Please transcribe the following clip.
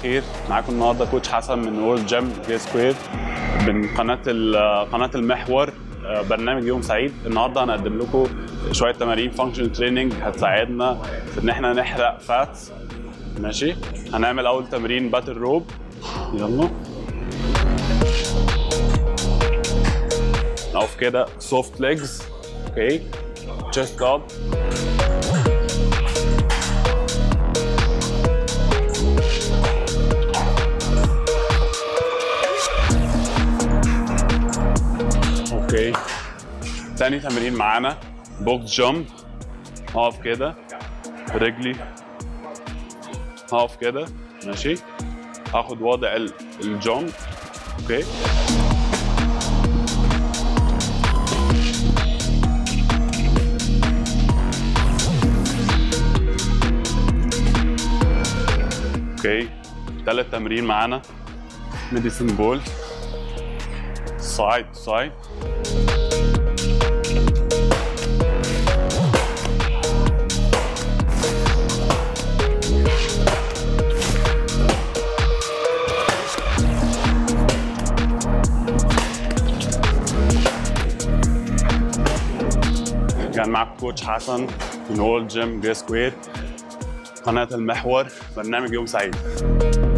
الخير معاكم النهارده كوتش حسن من وورلد جيم جي سكوير من قناه ال- قناه المحور آه، برنامج يوم سعيد النهارده هنقدم لكم شويه تمارين فانكشن تريننج هتساعدنا في ان احنا نحرق فات ماشي هنعمل اول تمرين باتل روب يلا نقف كده سوفت ليجز اوكي chest up اوكي تاني تمرين معانا بوكس جامب هقف كده رجلي هقف كده ماشي هاخد وضع ال- الجامب اوكي اوكي تالت تمرين معانا ميديسن بول سايد سايد كان معك كوتش حسن من وول جيم جي سكوير قناة المحور برنامج يوم سعيد